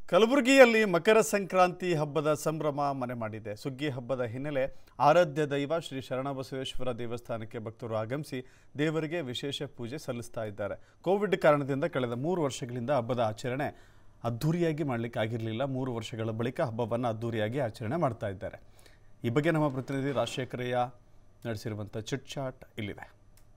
ಕಲಬುರಗಿಯಲ್ಲಿ ಮಕರ ಸಂಕ್ರಾಂತಿ ಹಬ್ಬದ ಸಂಭ್ರಮ ಮನೆ ಮಾಡಿದೆ ಸುಗ್ಗಿ ಹಬ್ಬದ ಹಿನ್ನೆಲೆ ಆರಾಧ್ಯ ದೈವ ಶ್ರೀ ಶರಣಬಸವೇಶ್ವರ ದೇವಸ್ಥಾನಕ್ಕೆ ಭಕ್ತರು ಆಗಮಿಸಿ ದೇವರಿಗೆ ವಿಶೇಷ ಪೂಜೆ ಸಲ್ಲಿಸ್ತಾ ಇದ್ದಾರೆ ಕೋವಿಡ್ ಕಾರಣದಿಂದ ಕಳೆದ ಮೂರು ವರ್ಷಗಳಿಂದ ಹಬ್ಬದ ಆಚರಣೆ ಅದ್ಧೂರಿಯಾಗಿ ಮಾಡಲಿಕ್ಕೆ ಆಗಿರಲಿಲ್ಲ ಮೂರು ವರ್ಷಗಳ ಬಳಿಕ ಹಬ್ಬವನ್ನು ಅದ್ಧೂರಿಯಾಗಿ ಆಚರಣೆ ಮಾಡ್ತಾ ಇದ್ದಾರೆ ಈ ಬಗ್ಗೆ ನಮ್ಮ ಪ್ರತಿನಿಧಿ ರಾಜಶೇಖರಯ್ಯ ನಡೆಸಿರುವಂಥ ಚಿಟ್ ಚಾಟ್ ಇಲ್ಲಿದೆ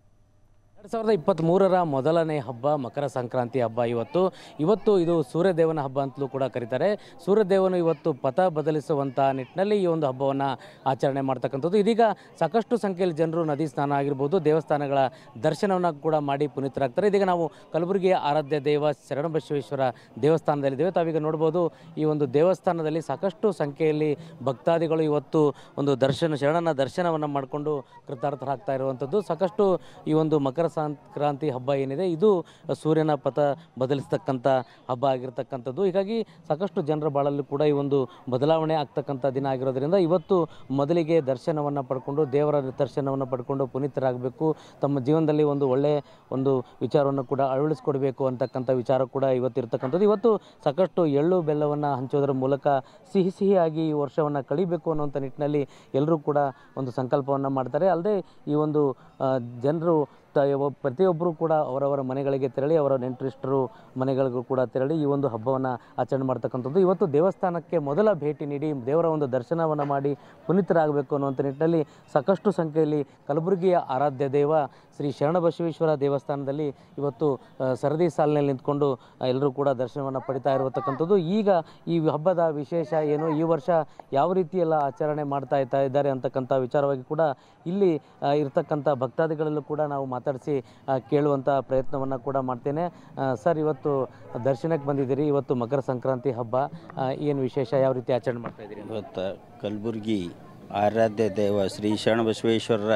ಎರಡು ಸಾವಿರದ ಇಪ್ಪತ್ತ್ಮೂರರ ಮೊದಲನೇ ಹಬ್ಬ ಮಕರ ಸಂಕ್ರಾಂತಿ ಹಬ್ಬ ಇವತ್ತು ಇವತ್ತು ಇದು ಸೂರ್ಯದೇವನ ಹಬ್ಬ ಅಂತಲೂ ಕೂಡ ಕರೀತಾರೆ ಸೂರ್ಯದೇವನು ಇವತ್ತು ಪಥ ಬದಲಿಸುವಂಥ ನಿಟ್ಟಿನಲ್ಲಿ ಈ ಒಂದು ಹಬ್ಬವನ್ನು ಆಚರಣೆ ಮಾಡ್ತಕ್ಕಂಥದ್ದು ಇದೀಗ ಸಾಕಷ್ಟು ಸಂಖ್ಯೆಯಲ್ಲಿ ಜನರು ನದಿ ಸ್ನಾನ ಆಗಿರ್ಬೋದು ದೇವಸ್ಥಾನಗಳ ದರ್ಶನವನ್ನು ಕೂಡ ಮಾಡಿ ಪುನೀತರಾಗ್ತಾರೆ ಇದೀಗ ನಾವು ಕಲಬುರಗಿಯ ಆರಾಧ್ಯ ದೇವ ಶರಣಬಸವೇಶ್ವರ ದೇವಸ್ಥಾನದಲ್ಲಿದ್ದೇವೆ ತಾವೀಗ ನೋಡ್ಬೋದು ಈ ಒಂದು ದೇವಸ್ಥಾನದಲ್ಲಿ ಸಾಕಷ್ಟು ಸಂಖ್ಯೆಯಲ್ಲಿ ಭಕ್ತಾದಿಗಳು ಇವತ್ತು ಒಂದು ದರ್ಶನ ಶರಣನ ದರ್ಶನವನ್ನು ಮಾಡಿಕೊಂಡು ಕೃತಾರ್ಥರಾಗ್ತಾ ಇರುವಂಥದ್ದು ಸಾಕಷ್ಟು ಈ ಒಂದು ಮಕರ ಸಂಕ್ರಾಂತಿ ಹಬ್ಬ ಏನಿದೆ ಇದು ಸೂರ್ಯನ ಪಥ ಬದಲಿಸ್ತಕ್ಕಂಥ ಹಬ್ಬ ಆಗಿರ್ತಕ್ಕಂಥದ್ದು ಹೀಗಾಗಿ ಸಾಕಷ್ಟು ಜನರ ಬಾಳಲ್ಲಿ ಕೂಡ ಈ ಒಂದು ಬದಲಾವಣೆ ಆಗ್ತಕ್ಕಂಥ ದಿನ ಆಗಿರೋದ್ರಿಂದ ಇವತ್ತು ಮೊದಲಿಗೆ ದರ್ಶನವನ್ನು ಪಡ್ಕೊಂಡು ದೇವರ ದರ್ಶನವನ್ನು ಪಡ್ಕೊಂಡು ಪುನೀತರಾಗಬೇಕು ತಮ್ಮ ಜೀವನದಲ್ಲಿ ಒಂದು ಒಳ್ಳೆಯ ಒಂದು ವಿಚಾರವನ್ನು ಕೂಡ ಅಳವಡಿಸ್ಕೊಡ್ಬೇಕು ಅಂತಕ್ಕಂಥ ವಿಚಾರ ಕೂಡ ಇವತ್ತಿರ್ತಕ್ಕಂಥದ್ದು ಇವತ್ತು ಸಾಕಷ್ಟು ಎಳ್ಳು ಬೆಲ್ಲವನ್ನು ಹಂಚೋದ್ರ ಮೂಲಕ ಸಿಹಿ ಸಿಹಿಯಾಗಿ ಈ ವರ್ಷವನ್ನು ಕಳಿಬೇಕು ಅನ್ನುವಂಥ ನಿಟ್ಟಿನಲ್ಲಿ ಎಲ್ಲರೂ ಕೂಡ ಒಂದು ಸಂಕಲ್ಪವನ್ನು ಮಾಡ್ತಾರೆ ಅಲ್ಲದೆ ಈ ಒಂದು ಜನರು ತ ಒಬ್- ಪ್ರತಿಯೊಬ್ಬರು ಕೂಡ ಅವರವರ ಮನೆಗಳಿಗೆ ತೆರಳಿ ಅವರ ನೆಂಟರಿಷ್ಟರು ಮನೆಗಳಿಗೂ ಕೂಡ ತೆರಳಿ ಈ ಒಂದು ಹಬ್ಬವನ್ನು ಆಚರಣೆ ಮಾಡ್ತಕ್ಕಂಥದ್ದು ಇವತ್ತು ದೇವಸ್ಥಾನಕ್ಕೆ ಮೊದಲ ಭೇಟಿ ನೀಡಿ ದೇವರ ಒಂದು ದರ್ಶನವನ್ನು ಮಾಡಿ ಪುನೀತರಾಗಬೇಕು ಅನ್ನುವಂಥ ನಿಟ್ಟಿನಲ್ಲಿ ಸಾಕಷ್ಟು ಸಂಖ್ಯೆಯಲ್ಲಿ ಕಲಬುರಗಿಯ ಆರಾಧ್ಯ ದೇವ ಶ್ರೀ ಶರಣಬಸವೇಶ್ವರ ದೇವಸ್ಥಾನದಲ್ಲಿ ಇವತ್ತು ಆ, ಸರದಿ ಸಾಲಿನಲ್ಲಿ ನಿಂತ್ಕೊಂಡು ಎಲ್ಲರೂ ಕೂಡ ದರ್ಶನವನ್ನು ಪಡಿತಾ ಇರತಕ್ಕಂಥದ್ದು ಈಗ ಈ ಹಬ್ಬದ ವಿಶೇಷ ಏನು ಈ ವರ್ಷ ಯಾವ ರೀತಿ ಎಲ್ಲ ಆಚರಣೆ ಮಾಡ್ತಾ ಇತ್ತಾ ಇದ್ದಾರೆ ಅಂತಕ್ಕಂಥ ವಿಚಾರವಾಗಿ ಕೂಡ ಇಲ್ಲಿ ಆ, ಇರ್ತಕ್ಕಂಥ ಭಕ್ತಾದಿಗಳಲ್ಲೂ ಕೂಡ ನಾವು ಮಾತಾಡಿಸಿ ಆ, ಕೇಳುವಂಥ ಪ್ರಯತ್ನವನ್ನು ಕೂಡ ಮಾಡ್ತೇನೆ ಆ, ಸರ್ ಇವತ್ತು ದರ್ಶನಕ್ಕೆ ಬಂದಿದ್ದೀರಿ ಇವತ್ತು ಮಕರ ಸಂಕ್ರಾಂತಿ ಹಬ್ಬ ಏನು ವಿಶೇಷ ಯಾವ ರೀತಿ ಆಚರಣೆ ಮಾಡ್ತಾ ಇದ್ದೀರಿ ಇವತ್ತು ಕಲಬುರಗಿ ಆರಾಧ್ಯ ದೇವ ಶ್ರೀ ಶರಣಬಸವೇಶ್ವರರ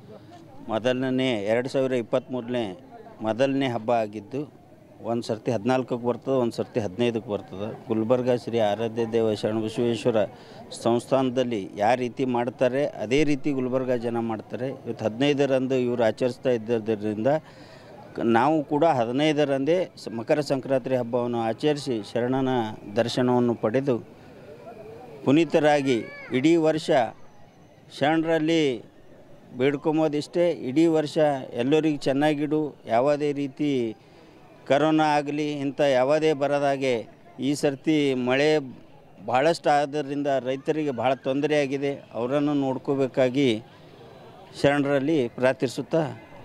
ಮೊದಲನೇ ಎರಡು ಸಾವಿರ ಇಪ್ಪತ್ತ್ಮೂರನೇ ಮೊದಲನೇ ಹಬ್ಬ ಆಗಿದ್ದು ಒಂದು ಸರ್ತಿ ಹದಿನಾಲ್ಕಕ್ಕೆ ಬರ್ತದೆ ಒಂದು ಸರ್ತಿ ಹದಿನೈದಕ್ಕೆ ಬರ್ತದೆ ಗುಲ್ಬರ್ಗ ಶ್ರೀ ಆರಾಧ್ಯ ದೇವ ಶರಣಬಸವೇಶ್ವರ ಸಂಸ್ಥಾನದಲ್ಲಿ ಯಾವ ರೀತಿ ಮಾಡ್ತಾರೆ ಅದೇ ರೀತಿ ಗುಲ್ಬರ್ಗ ಜನ ಮಾಡ್ತಾರೆ ಇವತ್ತು ಹದಿನೈದರಂದು ಇವರು ಆಚರಿಸ್ತಾ ಇದ್ದರಿಂದ ಕ- ನಾವು ಕೂಡ ಹದಿನೈದರಂದೇ ಸ- ಮಕರ ಸಂಕ್ರಾಂತಿ ಹಬ್ಬವನ್ನು ಆಚರಿಸಿ ಶರಣನ ದರ್ಶನವನ್ನು ಪಡೆದು ಪುನೀತರಾಗಿ ಇಡೀ ವರ್ಷ ಶರಣರಲ್ಲಿ ಬೇಡ್ಕೊಂಬೋದಿಷ್ಟೇ ಇಡೀ ವರ್ಷ ಎಲ್ಲರಿಗೂ ಚೆನ್ನಾಗಿಡು ಯಾವುದೇ ರೀತಿ ಕರೋನಾ ಆಗಲಿ ಇಂಥ ಯಾವುದೇ ಬರದಾಗೆ ಈ ಸರ್ತಿ ಮಳೆ ಭಾಳಷ್ಟು ಆದ್ದರಿಂದ ರೈತರಿಗೆ ಭಾಳ ತೊಂದರೆಯಾಗಿದೆ ಅವರನ್ನು ನೋಡ್ಕೋಬೇಕಾಗಿ ಶರಣರಲ್ಲಿ ಪ್ರಾರ್ಥಿಸುತ್ತಾ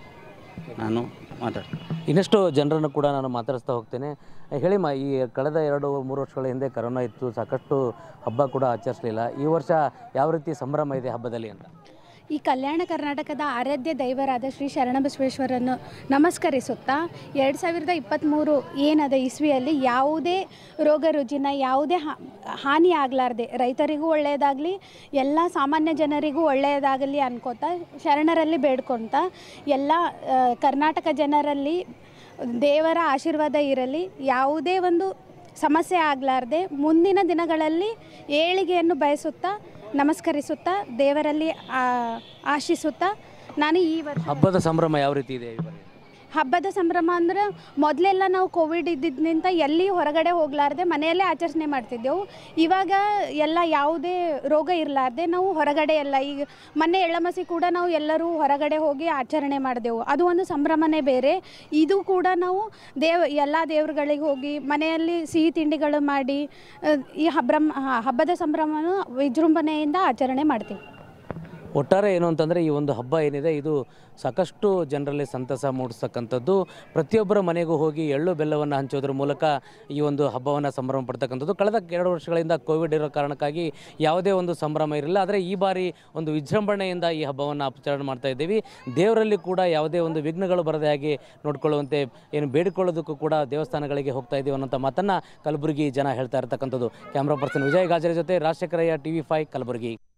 ನಾನು ಮಾತಾಡ್ತೀನಿ ಇನ್ನಷ್ಟು ಜನರನ್ನು ಕೂಡ ನಾನು ಮಾತಾಡಿಸ್ತಾ ಹೋಗ್ತೇನೆ ಹೇಳಿಮ್ಮ ಈ ಕಳೆದ ಎರಡು ಮೂರು ವರ್ಷಗಳ ಹಿಂದೆ ಕರೋನಾ ಇತ್ತು ಸಾಕಷ್ಟು ಹಬ್ಬ ಕೂಡ ಆಚರಿಸಲಿಲ್ಲ ಈ ವರ್ಷ ಯಾವ ರೀತಿ ಸಂಭ್ರಮ ಇದೆ ಹಬ್ಬದಲ್ಲಿ ಅಂತ ಈ ಕಲ್ಯಾಣ ಕರ್ನಾಟಕದ ಆರಾಧ್ಯ ದೈವರಾದ ಶ್ರೀ ಶರಣಬಸವೇಶ್ವರನ್ನು ನಮಸ್ಕರಿಸುತ್ತಾ ಎರಡು ಸಾವಿರದ ಇಪ್ಪತ್ತ್ಮೂರು ಏನದ ಇಸ್ವಿಯಲ್ಲಿ ಯಾವುದೇ ರೋಗ ರುಜಿನ ಯಾವುದೇ ಹಾ- ಹಾನಿ ಆಗಲಾರ್ದೆ ರೈತರಿಗೂ ಒಳ್ಳೆಯದಾಗಲಿ ಎಲ್ಲ ಸಾಮಾನ್ಯ ಜನರಿಗೂ ಒಳ್ಳೆಯದಾಗಲಿ ಅನ್ಕೋತಾ ಶರಣರಲ್ಲಿ ಬೇಡ್ಕೊತ ಎಲ್ಲ ಆ, ಕರ್ನಾಟಕ ಜನರಲ್ಲಿ ದೇವರ ಆಶೀರ್ವಾದ ಇರಲಿ ಯಾವುದೇ ಒಂದು ಸಮಸ್ಯೆ ಆಗಲಾರ್ದೆ ಮುಂದಿನ ದಿನಗಳಲ್ಲಿ ಏಳಿಗೆಯನ್ನು ಬಯಸುತ್ತಾ ನಮಸ್ಕರಿಸುತ್ತಾ ದೇವರಲ್ಲಿ ಆ, ಆಶಿಸುತ್ತಾ ನಾನು ಈ ವರ್ಷ ಹಬ್ಬದ ಸಂಭ್ರಮ ಯಾವ ರೀತಿ ಇದೆ ಈ ಬಾರಿ? ಹಬ್ಬದ ಸಂಭ್ರಮ ಅಂದ್ರೆ ಮೊದಲೆಲ್ಲ ನಾವು ಕೋವಿಡ್ ಇದ್ದಿದ್ದರಿಂದ ಎಲ್ಲಿ ಹೊರಗಡೆ ಹೋಗ್ಲಾರ್ದೆ ಮನೆಯಲ್ಲೇ ಆಚರಣೆ ಮಾಡ್ತಿದ್ದೆವು ಇವಾಗ ಎಲ್ಲ ಯಾವುದೇ ರೋಗ ಇರಲಾರ್ದೆ ನಾವು ಹೊರಗಡೆ ಎಲ್ಲ ಈಗ ಮೊನ್ನೆ ಎಳ್ಳಮಸಿ ಕೂಡ ನಾವು ಎಲ್ಲರೂ ಹೊರಗಡೆ ಹೋಗಿ ಆಚರಣೆ ಮಾಡಿದೆವು ಅದು ಒಂದು ಸಂಭ್ರಮನೇ ಬೇರೆ ಇದು ಕೂಡ ನಾವು ದೇವ್ ಎಲ್ಲ ದೇವ್ರುಗಳಿಗೆ ಹೋಗಿ ಮನೆಯಲ್ಲಿ ಸಿಹಿ ತಿಂಡಿಗಳು ಮಾಡಿ ಅಹ್, ಈ ಹಬ್ರಮ್ ಹಬ್ಬದ ಸಂಭ್ರಮನ ವಿಜೃಂಭಣೆಯಿಂದ ಆಚರಣೆ ಮಾಡ್ತೀವಿ ಒಟ್ಟಾರೆ ಏನು ಅಂತಂದರೆ ಈ ಒಂದು ಹಬ್ಬ ಏನಿದೆ ಇದು ಸಾಕಷ್ಟು ಜನರಲ್ಲಿ ಸಂತಸ ಮೂಡಿಸ್ತಕ್ಕಂಥದ್ದು ಪ್ರತಿಯೊಬ್ಬರ ಮನೆಗೂ ಹೋಗಿ ಎಳ್ಳು ಬೆಲ್ಲವನ್ನು ಹಂಚೋದ್ರ ಮೂಲಕ ಈ ಒಂದು ಹಬ್ಬವನ್ನು ಸಂಭ್ರಮ ಪಡ್ತಕ್ಕಂಥದ್ದು ಕಳೆದ ಎರಡು ವರ್ಷಗಳಿಂದ ಕೋವಿಡ್ ಇರೋ ಕಾರಣಕ್ಕಾಗಿ ಯಾವುದೇ ಒಂದು ಸಂಭ್ರಮ ಇರಲಿಲ್ಲ ಆದರೆ ಈ ಬಾರಿ ಒಂದು ವಿಜೃಂಭಣೆಯಿಂದ ಈ ಹಬ್ಬವನ್ನು ಆಚರಣೆ ಮಾಡ್ತಾ ಇದ್ದೀವಿ ದೇವರಲ್ಲಿ ಕೂಡ ಯಾವುದೇ ಒಂದು ವಿಘ್ನಗಳು ಬರದೇ ಹಾಗೆ ನೋಡ್ಕೊಳ್ಳುವಂತೆ ಏನು ಬೇಡಿಕೊಳ್ಳೋದಕ್ಕೂ ಕೂಡ ದೇವಸ್ಥಾನಗಳಿಗೆ ಹೋಗ್ತಾ ಇದ್ದೀವಿ ಅನ್ನೋಂಥ ಮಾತನ್ನು ಕಲಬುರಗಿ ಜನ ಹೇಳ್ತಾ ಇರ್ತಕ್ಕಂಥದ್ದು ಕ್ಯಾಮ್ರಾ ಪರ್ಸನ್ ವಿಜಯ್ ಗಾಜರ ಜೊತೆ ರಾಜಶೇಖರಯ್ಯ ಟಿ ವಿ ಫೈ ಕಲಬುರಗಿ